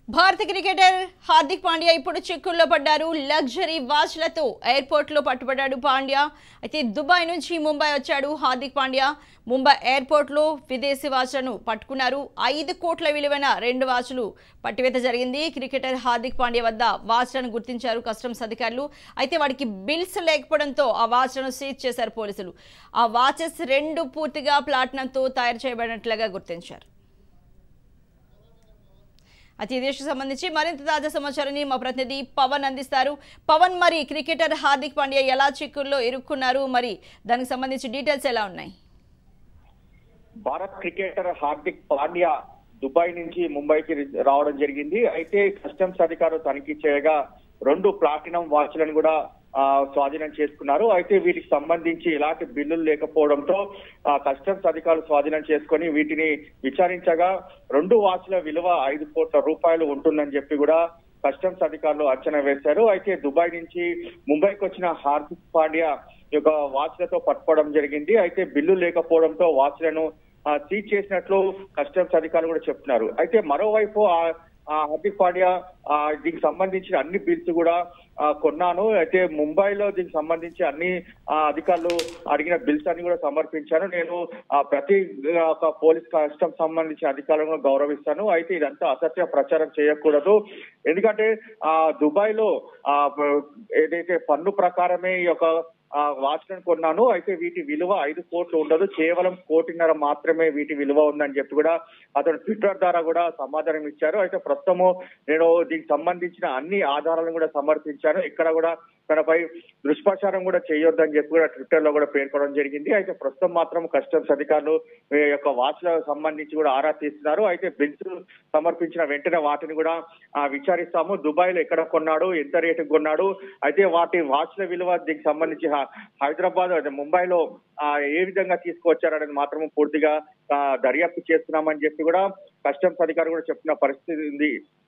భారత క్రికెటర్ హార్దిక్ పాండ్యా ఇప్పుడు చిక్కుల్లో పడ్డారు లగ్జరీ వాచ్లతో ఎయిర్పోర్ట్లో పట్టుబడ్డాడు పాండ్యా అయితే దుబాయ్ నుంచి ముంబై వచ్చాడు హార్దిక్ పాండ్యా ముంబై ఎయిర్పోర్ట్లో విదేశీ వాచ్లను పట్టుకున్నారు ఐదు కోట్ల విలువైన రెండు వాచ్లు పట్టివేత జరిగింది క్రికెటర్ హార్దిక్ పాండ్యా వద్ద వాచ్లను గుర్తించారు కస్టమ్స్ అధికారులు అయితే వాడికి బిల్స్ లేకపోవడంతో ఆ వాచ్లను సీజ్ చేశారు పోలీసులు ఆ వాచెస్ రెండు పూర్తిగా ప్లాటినంతో తయారు చేయబడినట్లుగా గుర్తించారు అయితే ఈ దేశకు సంబంధించి మరింత తాజా సమాచారాన్ని మా ప్రతినిధి పవన్ అందిస్తారు పవన్ మరి క్రికెటర్ హార్దిక్ పాండ్యా ఎలా చిక్కుల్లో ఇరుక్కున్నారు మరి దానికి సంబంధించి డీటెయిల్స్ ఎలా ఉన్నాయి భారత్ క్రికెటర్ హార్దిక్ పాండ్యా దుబాయ్ నుంచి ముంబైకి రావడం జరిగింది అయితే కస్టమ్స్ అధికారులు తనిఖీ చేయగా రెండు ప్లాటినం వాచ్లను కూడా ఆ, స్వాధీనం చేసుకున్నారు అయితే వీటికి సంబంధించి ఎలాంటి బిల్లులు లేకపోవడంతో ఆ, కస్టమ్స్ అధికారులు స్వాధీనం చేసుకొని వీటిని విచారించగా రెండు వాచ్ల విలువ ఐదు కోట్ల రూపాయలు ఉంటుందని చెప్పి కూడా కస్టమ్స్ అధికారులు అంచనా వేశారు అయితే దుబాయ్ నుంచి ముంబైకి వచ్చిన హార్దిక్ పాండ్యా ఈ యొక్క వాచ్లతో పట్టుకోవడం జరిగింది అయితే బిల్లు లేకపోవడంతో వాచ్లను ఆ, సీజ్ చేసినట్లు కస్టమ్స్ అధికారులు కూడా చెప్తున్నారు అయితే మరోవైపు ఆ ఆ హార్దిక్ పాండ్యా ఆ, దీనికి సంబంధించిన అన్ని బిల్స్ కూడా ఆ, కొన్నాను అయితే ముంబైలో దీనికి సంబంధించి అన్ని ఆ, అధికారులు అడిగిన బిల్స్ అన్ని కూడా సమర్పించాను నేను ఆ, ప్రతి ఆ, ఒక పోలీస్ కస్టమ్ సంబంధించిన అధికారులను కూడా గౌరవిస్తాను అయితే ఇదంతా అసత్య ప్రచారం చేయకూడదు ఎందుకంటే ఆ దుబాయ్ లో ఆ ఏదైతే పన్ను ప్రకారమే ఈ యొక్క ఆ వాచ్లను కొన్నాను అయితే వీటి విలువ ఐదు కోట్లు ఉండదు కేవలం కోటిన్నర మాత్రమే వీటి విలువ ఉందని చెప్పి కూడా అతను ట్విట్టర్ ద్వారా కూడా సమాధానం ఇచ్చారు అయితే ప్రస్తుతము నేను దీనికి సంబంధించిన అన్ని ఆధారాలను కూడా సమర్పించాను ఇక్కడ కూడా తనపై దుష్ప్రచారం కూడా చేయొద్దని చెప్పి కూడా ట్విట్టర్ లో కూడా పేర్కొనడం జరిగింది అయితే ప్రస్తుతం మాత్రం కస్టమ్స్ అధికారులు ఈ యొక్క వాచ్లకు సంబంధించి కూడా ఆరా తీస్తున్నారు అయితే బిల్స్ సమర్పించిన వెంటనే వాటిని కూడా ఆ, విచారిస్తాము దుబాయ్ లో ఎక్కడ కొన్నాడు ఎంత రేటు కొన్నాడు అయితే వాటి వాచ్ల విలువ దీనికి సంబంధించి హ- హైదరాబాద్ అదే ముంబైలో ఆ, ఏ విధంగా తీసుకువచ్చారనేది మాత్రం పూర్తిగా ఆ, దర్యాప్తు చేస్తున్నామని చెప్పి కూడా కస్టమ్స్ అధికారులు కూడా చెప్పిన పరిస్థితి ఉంది